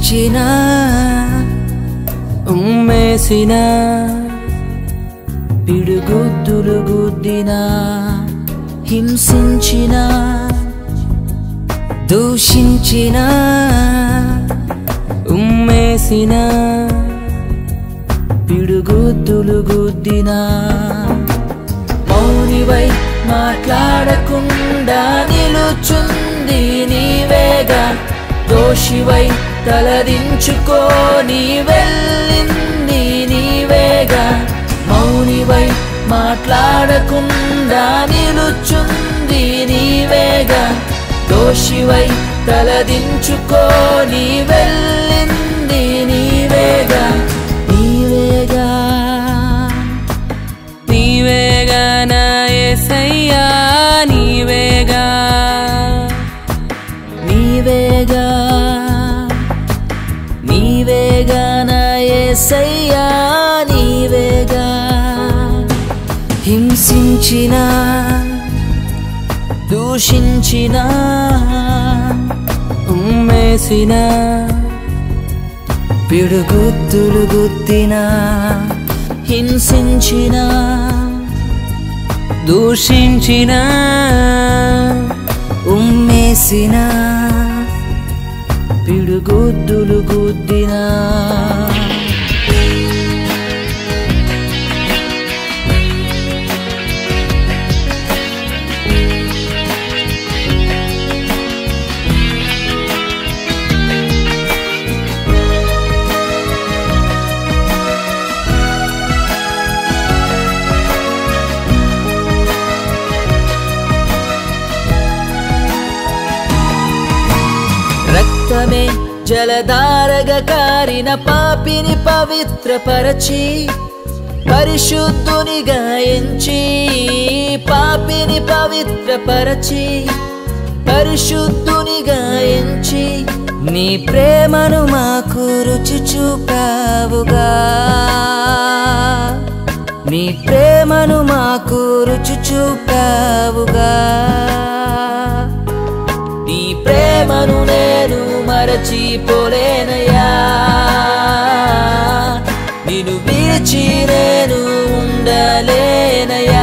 దూషించిన ఉమ్మేసిన పిడుగుద్దులు గుద్దిన హింసించిన దూషించిన ఉమ్మేసిన పిడుగుద్దులు గుద్దిన మౌనివై మాట్లాడకుండా నిలుచుంది నీవేగా దోషివై తలదించుకోని వెళ్ళింది నీవేగా మౌనివై మాట్లాడకుండా నిలుచుంది నీవేగా దోషివై తలదించుకోని వెళ్ళింది నీవేగా నీవేగా నీవేగా నా యేసయ్యా నీవేగా నీవేగా నీవేగా నా యేసయ్యా నీవేగా హింసించిన దూషించిన ఉమ్మేసిన పిడుగుద్దులు గుద్దిన హింసించిన దూషించిన ఉమ్మేసిన పిడుగుద్దులు గుద్దిన రక్తమే జలధారగా కారిన పాపిని పవిత్రపరచి పరిశుద్ధునిగా ఎంచి పాపిని పవిత్రపరచి పరిశుద్ధునిగా ఎంచి నీ ప్రేమను మాకు రుచి చూపావుగా నీ ప్రేమను మాకు రుచి చూపావుగా నీ ప్రేమను నేను మరచిపోలేనయ్యా నిన్ను విడిచి నేను ఉండలేనయ్యా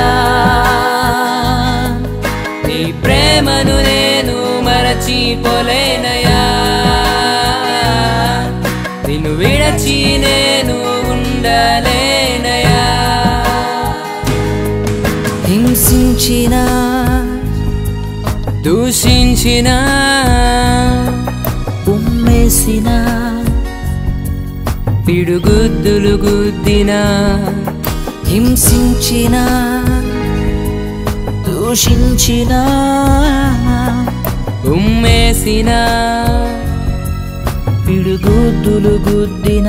నీ ప్రేమను నేను మరచిపోలేనయా నిన్ను విడచి నేను ఉండలేనయా హింసించిన దూషించిన ఉమ్మేసిన పిడుగుద్దులు గుద్దిన హింసించిన దూషించిన ఉమ్మేసిన పిడుగుద్దులు గుద్దిన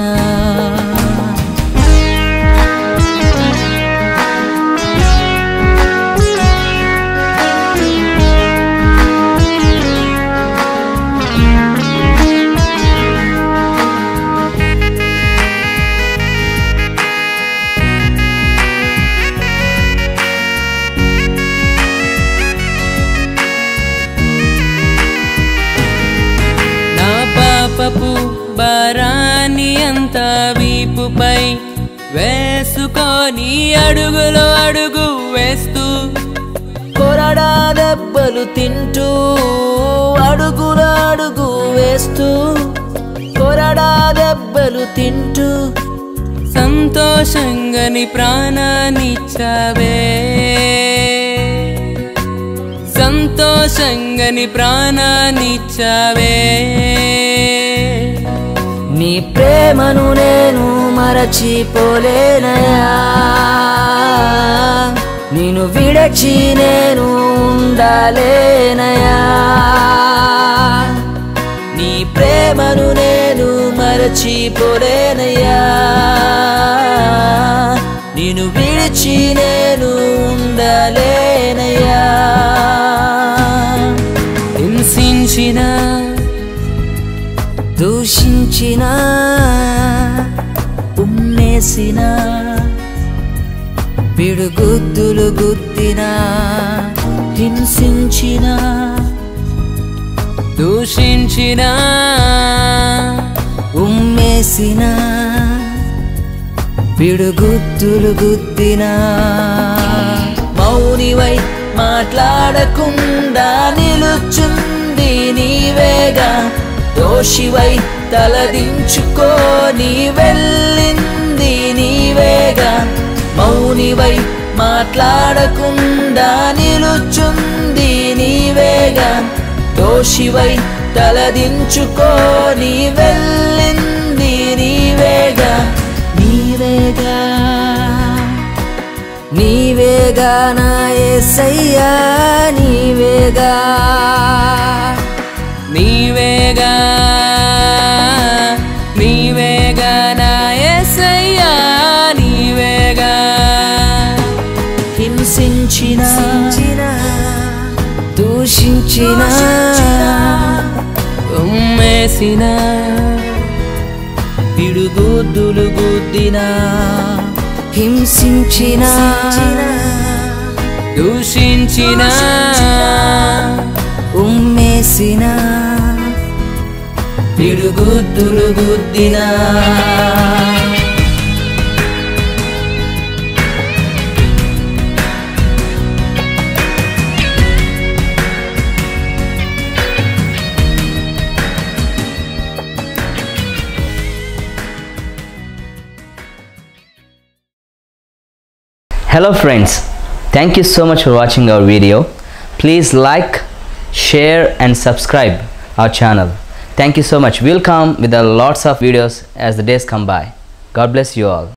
నా పాపపు భారాన్ని అంతా వీపుపై వేసుకొని అడుగులో అడుగు వేస్తూ కొరడా దెబ్బలు తింటూ అడుగుల అడుగు వేస్తూ కొరడా దెబ్బలు తింటూ సంతోషంగా నీ ప్రాణాన్నిచ్చావే సంతోషంగా నీ ప్రాణాన్నిచ్చావే నీ ప్రేమను నేను మరచిపోలేనయా నేను విడచి నేను ఉండాలేనయా నీ ప్రేమను నేను మరచిపోలేనయా నేను విడిచి నేను ఉండలేనయా హింసించిన దూషించిన ఉమ్మేసిన పిడుగుద్దులు గుద్దిన హింసించిన దూషించిన ఉమ్మేసిన పిడుగుద్దులు గుద్దిన మౌనివై మాట్లాడకుండా నిలుచుంది నీవేగా దోషివై తలదించుకొని వెళ్ళింది నీవేగా మౌనివై మాట్లాడకుండా నిలుచుంది నీవేగా దోషివై తలదించుకొని వెళ్ళింది నీవేగా నీవేగా నీవేగా నా యేసయ్యా నీవేగా నీవేగా నీవేగా నా యేసయ్యా నీవేగా హింసించిన దూషించిన ఉమ్మేసిన పిడుగుద్దులు గుద్దిన హింసించిన దూషించిన ఉమ్మేసిన పిడుగుద్దులు గుద్దిన Hello friends, thank you so much for watching our video. Please like, share and subscribe our channel. Thank you so much. We'll come with a lots of videos as the days come by. God bless you all.